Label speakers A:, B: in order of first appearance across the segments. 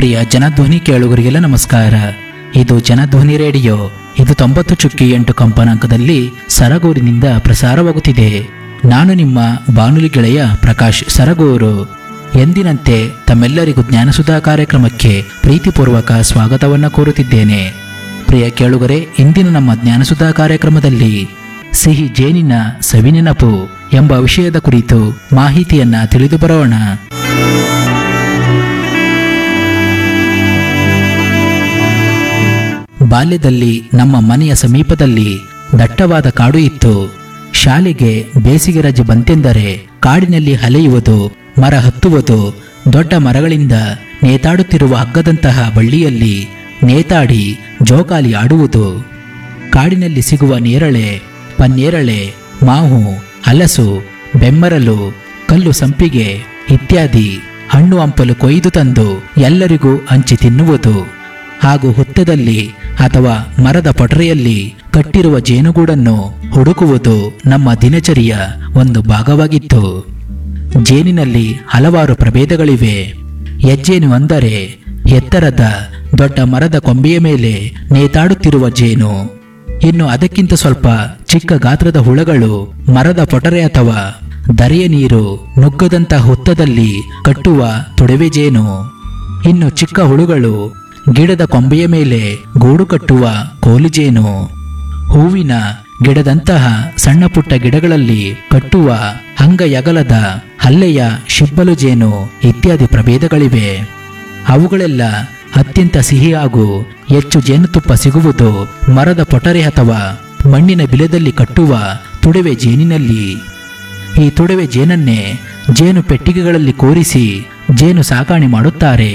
A: ಪ್ರಿಯ ಜನಧ್ವನಿ ಕೇಳುಗರಿಗೆಲ್ಲ ನಮಸ್ಕಾರ ಇದು ಜನಧ್ವನಿ ರೇಡಿಯೋ ಇದು ತೊಂಬತ್ತು ಚುಕ್ಕಿ ಎಂಟು ಕಂಪನಾಂಕದಲ್ಲಿ ಸರಗೂರಿನಿಂದ ಪ್ರಸಾರವಾಗುತ್ತಿದೆ ನಾನು ನಿಮ್ಮ ಬಾನುಲಿ ಗೆಳೆಯ ಪ್ರಕಾಶ್ ಸರಗೂರು ಎಂದಿನಂತೆ ತಮ್ಮೆಲ್ಲರಿಗೂ ಜ್ಞಾನಸುಧಾ ಕಾರ್ಯಕ್ರಮಕ್ಕೆ ಪ್ರೀತಿಪೂರ್ವಕ ಸ್ವಾಗತವನ್ನು ಕೋರುತ್ತಿದ್ದೇನೆ ಪ್ರಿಯ ಕೇಳುಗರೆ ಇಂದಿನ ನಮ್ಮ ಜ್ಞಾನಸುಧಾ ಕಾರ್ಯಕ್ರಮದಲ್ಲಿ ಸಿಹಿ ಜೇನಿನ ಸವಿನೆನಪು ಎಂಬ ವಿಷಯದ ಕುರಿತು ಮಾಹಿತಿಯನ್ನ ತಿಳಿದು ಬರೋಣ ಬಾಲ್ಯದಲ್ಲಿ ನಮ್ಮ ಮನೆಯ ಸಮೀಪದಲ್ಲಿ ದಟ್ಟವಾದ ಕಾಡು ಇತ್ತು ಶಾಲೆಗೆ ಬೇಸಿಗೆ ರಜೆ ಬಂತೆಂದರೆ ಕಾಡಿನಲ್ಲಿ ಅಲೆಯುವುದು ಮರ ಹತ್ತುವುದು ದೊಡ್ಡ ಮರಗಳಿಂದ ನೇತಾಡುತ್ತಿರುವ ಹಗ್ಗದಂತಹ ಬಳ್ಳಿಯಲ್ಲಿ ನೇತಾಡಿ ಜೋಕಾಲಿ ಆಡುವುದು ಕಾಡಿನಲ್ಲಿ ಸಿಗುವ ನೇರಳೆ ಪನ್ನೇರಳೆ ಮಾವು ಹಲಸು ಬೆಮ್ಮರಲು ಕಲ್ಲು ಸಂಪಿಗೆ ಇತ್ಯಾದಿ ಹಣ್ಣು ಹಂಪಲು ಕೊಯ್ದು ತಂದು ಎಲ್ಲರಿಗೂ ಹಂಚಿ ತಿನ್ನುವುದು ಹಾಗೂ ಹುತ್ತದಲ್ಲಿ ಅಥವಾ ಮರದ ಪೊಟರೆಯಲ್ಲಿ ಕಟ್ಟಿರುವ ಜೇನುಗೂಡನ್ನು ಹುಡುಕುವುದು ನಮ್ಮ ದಿನಚರಿಯ ಒಂದು ಭಾಗವಾಗಿತ್ತು ಜೇನಿನಲ್ಲಿ ಹಲವಾರು ಪ್ರಭೇದಗಳಿವೆ ಹೆಜ್ಜೇನು ಅಂದರೆ ಎತ್ತರದ ದೊಡ್ಡ ಮರದ ಕೊಂಬೆಯ ಮೇಲೆ ನೇತಾಡುತ್ತಿರುವ ಜೇನು ಇನ್ನು ಅದಕ್ಕಿಂತ ಸ್ವಲ್ಪ ಚಿಕ್ಕ ಗಾತ್ರದ ಹುಳಗಳು ಮರದ ಪೊಟರೆ ಅಥವಾ ದರೆಯ ನೀರು ನುಗ್ಗದಂತ ಹುತ್ತದಲ್ಲಿ ಕಟ್ಟುವ ತೊಡವೆ ಜೇನು ಇನ್ನು ಚಿಕ್ಕ ಹುಳುಗಳು ಗಿಡದ ಕೊಂಬೆಯ ಮೇಲೆ ಗೂಡು ಕಟ್ಟುವ ಕೋಲುಜೇನು ಹೂವಿನ ಗಿಡದಂತಹ ಸಣ್ಣ ಪುಟ್ಟ ಗಿಡಗಳಲ್ಲಿ ಕಟ್ಟುವ ಅಂಗಯಗಲದ ಹಲ್ಲೆಯ ಶಿಬ್ಬಲು ಜೇನು ಇತ್ಯಾದಿ ಪ್ರಭೇದಗಳಿವೆ ಅವುಗಳೆಲ್ಲ ಅತ್ಯಂತ ಸಿಹಿ ಹಾಗೂ ಹೆಚ್ಚು ಜೇನುತುಪ್ಪ ಸಿಗುವುದು ಮರದ ಪೊಟರೆ ಅಥವಾ ಮಣ್ಣಿನ ಬಿಲದಲ್ಲಿ ಕಟ್ಟುವ ತುಡುವೆ ಜೇನಿನಲ್ಲಿ ಈ ತುಡುವೆ ಜೇನನ್ನೇ ಜೇನು ಪೆಟ್ಟಿಗೆಗಳಲ್ಲಿ ಕೂರಿಸಿ ಜೇನು ಸಾಕಾಣೆ ಮಾಡುತ್ತಾರೆ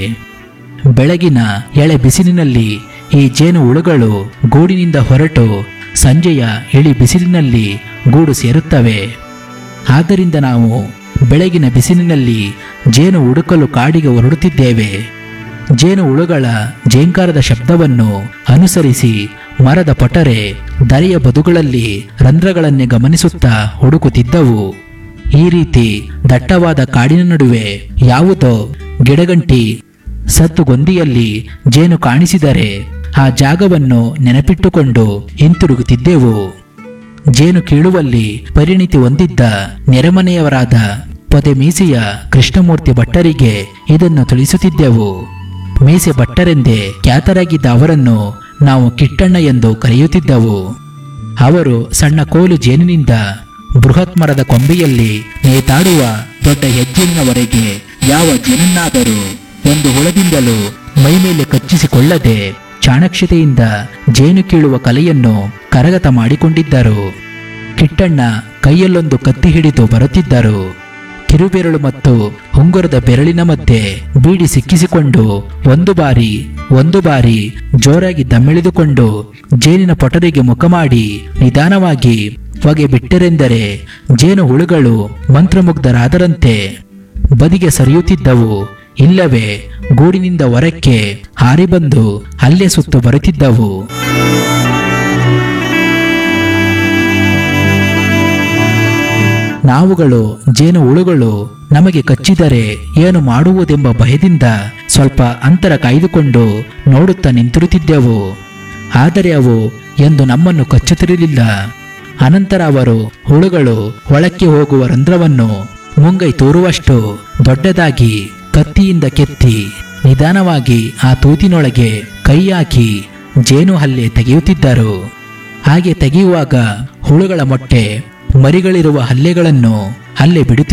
A: ಬೆಳಗಿನ ಎಳೆ ಬಿಸಿಲಿನಲ್ಲಿ ಈ ಜೇನು ಹುಳುಗಳು ಗೂಡಿನಿಂದ ಹೊರಟು ಸಂಜೆಯ ಇಳಿ ಬಿಸಿಲಿನಲ್ಲಿ ಗೂಡು ಸೇರುತ್ತವೆ ಆದ್ದರಿಂದ ನಾವು ಬೆಳಗಿನ ಬಿಸಿಲಿನಲ್ಲಿ ಜೇನು ಹುಡುಕಲು ಕಾಡಿಗೆ ಹೊರಡುತ್ತಿದ್ದೇವೆ ಜೇನು ಹುಳುಗಳ ಜೇಂಕಾರದ ಶಬ್ದವನ್ನು ಅನುಸರಿಸಿ ಮರದ ಪೊಟರೆ ದರೆಯ ಬದುಗಳಲ್ಲಿ ರಂಧ್ರಗಳನ್ನೇ ಗಮನಿಸುತ್ತಾ ಹುಡುಕುತ್ತಿದ್ದವು ಈ ರೀತಿ ದಟ್ಟವಾದ ಕಾಡಿನ ನಡುವೆ ಯಾವುದೋ ಗಿಡಗಂಟಿ ಸತ್ತುಗೊಂದಿಯಲ್ಲಿ ಜೇನು ಕಾಣಿಸಿದರೆ ಆ ಜಾಗವನ್ನು ನೆನಪಿಟ್ಟುಕೊಂಡು ಹಿಂತಿರುಗುತ್ತಿದ್ದೆವು ಜೇನು ಕೀಳುವಲ್ಲಿ ಪರಿಣಿತಿ ಹೊಂದಿದ್ದ ನೆರೆಮನೆಯವರಾದ ಪೊದೆ ಮೀಸೆಯ ಕೃಷ್ಣಮೂರ್ತಿ ಭಟ್ಟರಿಗೆ ಇದನ್ನು ತಿಳಿಸುತ್ತಿದ್ದೆವು ಮೀಸೆ ಭಟ್ಟರೆಂದೇ ಖ್ಯಾತರಾಗಿದ್ದ ಅವರನ್ನು ನಾವು ಕಿಟ್ಟಣ್ಣ ಎಂದು ಕರೆಯುತ್ತಿದ್ದೆವು ಅವರು ಸಣ್ಣ ಕೋಲು ಜೇನಿನಿಂದ ಬೃಹತ್ ಮರದ ಕೊಂಬೆಯಲ್ಲಿ ನೇತಾಡುವ ದೊಡ್ಡ ಹೆಜ್ಜೆನಿನವರೆಗೆ ಯಾವ ಜೇನನ್ನಾದರೂ ಒಂದು ಹುಳದಿಂದಲೂ ಮೈಮೇಲೆ ಕಚ್ಚಿಸಿಕೊಳ್ಳದೆ ಚಾಣಕ್ಷತೆಯಿಂದ ಜೇನು ಕೀಳುವ ಕಲೆಯನ್ನು ಕರಗತ ಮಾಡಿಕೊಂಡಿದ್ದರು ಕಿಟ್ಟಣ್ಣ ಕೈಯಲ್ಲೊಂದು ಕತ್ತಿ ಹಿಡಿದು ಬರುತ್ತಿದ್ದರು ಕಿರುಬೆರಳು ಮತ್ತು ಉಂಗುರದ ಬೆರಳಿನ ಮಧ್ಯೆ ಬೀಡಿ ಸಿಕ್ಕಿಸಿಕೊಂಡು ಒಂದು ಬಾರಿ ಒಂದು ಬಾರಿ ಜೋರಾಗಿ ದಮ್ಮೆಳೆದುಕೊಂಡು ಜೇನಿನ ಪೊಟರಿಗೆ ಮುಖ ಮಾಡಿ ನಿಧಾನವಾಗಿ ಹೊಗೆ ಬಿಟ್ಟರೆಂದರೆ ಜೇನು ಹುಳುಗಳು ಮಂತ್ರಮುಗ್ಧರಾದರಂತೆ ಬದಿಗೆ ಸರಿಯುತ್ತಿದ್ದವು ಇಲ್ಲವೇ ಗೂಡಿನಿಂದ ಹೊರಕ್ಕೆ ಹಾರಿ ಬಂದು ಅಲ್ಲೇ ಸುತ್ತು ಬರುತ್ತಿದ್ದವು ನಾವುಗಳು ಜೇನು ಹುಳುಗಳು ನಮಗೆ ಕಚ್ಚಿದರೆ ಏನು ಮಾಡುವುದೆಂಬ ಭಯದಿಂದ ಸ್ವಲ್ಪ ಅಂತರ ಕಾಯ್ದುಕೊಂಡು ನೋಡುತ್ತಾ ನಿಂತಿರುತ್ತಿದ್ದೆವು ಆದರೆ ಅವು ಎಂದು ನಮ್ಮನ್ನು ಕಚ್ಚುತ್ತಿರಲಿಲ್ಲ ಅನಂತರ ಅವರು ಹುಳುಗಳು ಒಳಕ್ಕೆ ಹೋಗುವ ರಂಧ್ರವನ್ನು ಮುಂಗೈ ತೂರುವಷ್ಟು ದೊಡ್ಡದಾಗಿ ಕತ್ತಿಯಿಂದ ಕೆತ್ತಿ ನಿಧಾನವಾಗಿ ಆ ತೂತಿನೊಳಗೆ ಕೈ ಹಾಕಿ ಜೇನು ಹಲ್ಲೆ ತೆಗೆಯುತ್ತಿದ್ದರು ಹಾಗೆ ತೆಗೆಯುವಾಗ ಹುಳುಗಳ ಮೊಟ್ಟೆ ಮರಿಗಳಿರುವ ಹಲ್ಲೆಗಳನ್ನು ಅಲ್ಲೇ ಬಿಡುತ್ತಿದ್ದರು